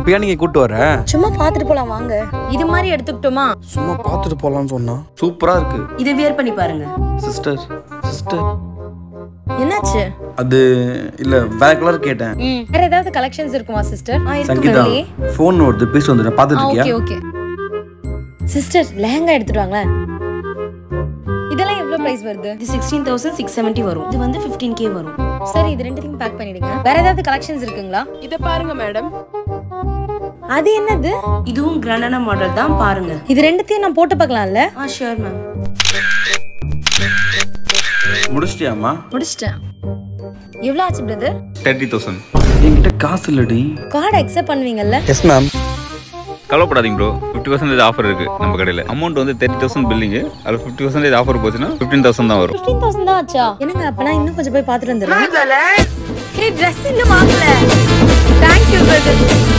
இப்பயா நீங்க கூட்டு வர சும்மா பார்த்துட்டு போலாம் வாங்க இது மாதிரி எடுத்துக்கிட்டோமா சும்மா பார்த்துட்டு போலாம்னு சொன்னா சூப்பரா இருக்கு இதை வியர் பண்ணி பாருங்க சிஸ்டர் சிஸ்டர் என்னாச்சு அது இல்ல வேற கலர் கேட்டேன் ம் வேற ஏதாவது கலெக்ஷன்ஸ் இருக்குமா சிஸ்டர் சங்கீதா ஃபோன் வருது பேசி வந்துட்டேன் பார்த்துட்டு ஓகே இருக்கியா ஓகே சிஸ்டர் லெஹங்கா எடுத்துட்டு வாங்களேன் இதெல்லாம் எவ்வளவு பிரைஸ் வருது இது சிக்ஸ்டீன் தௌசண்ட் சிக்ஸ் செவன்ட்டி வரும் இது வந்து ஃபிஃப்டீன் கே வரும் சரி இது ரெண்டுத்தையும் பேக் பண்ணிடுங்க வேற ஏதாவது கலெக்ஷன்ஸ் இருக்குங்களா இத பாருங்க மேடம் அது என்னது இதுவும் கிராண்டான மாடல் தான் பாருங்க இது ரெண்டுத்தையும் நான் போட்டு பார்க்கலாம்ல ஆ ஷியோர் மேம் முடிச்சிட்டியாமா முடிச்சிட்டேன் எவ்வளவு ஆச்சு பிரதர் தேர்ட்டி தௌசண்ட் என்கிட்ட காசு இல்லடி கார்டு அக்செப்ட் பண்ணுவீங்கல்ல எஸ் மேம் கவலைப்படாதீங்க ப்ரோ ஃபிஃப்டி பர்சன்டேஜ் ஆஃபர் இருக்கு நம்ம கடையில் அமௌண்ட் வந்து தேர்ட்டி தௌசண்ட் பில்லிங்கு அதில் ஃபிஃப்டி பர்சன்டேஜ் ஆஃபர் போச்சுன்னா ஃபிஃப்டீன் தௌசண்ட் தான் வரும் ஃபிஃப்டீன் தௌசண்ட் தான் ஆச்சா என்னங்க அப்ப நான் இன்னும் கொஞ்சம் போய் பார்த்துட்டு வந்துடுறேன் ஹே ட்ரெஸ் இன்னும் வாங்கல தேங்க்யூ பிரதர்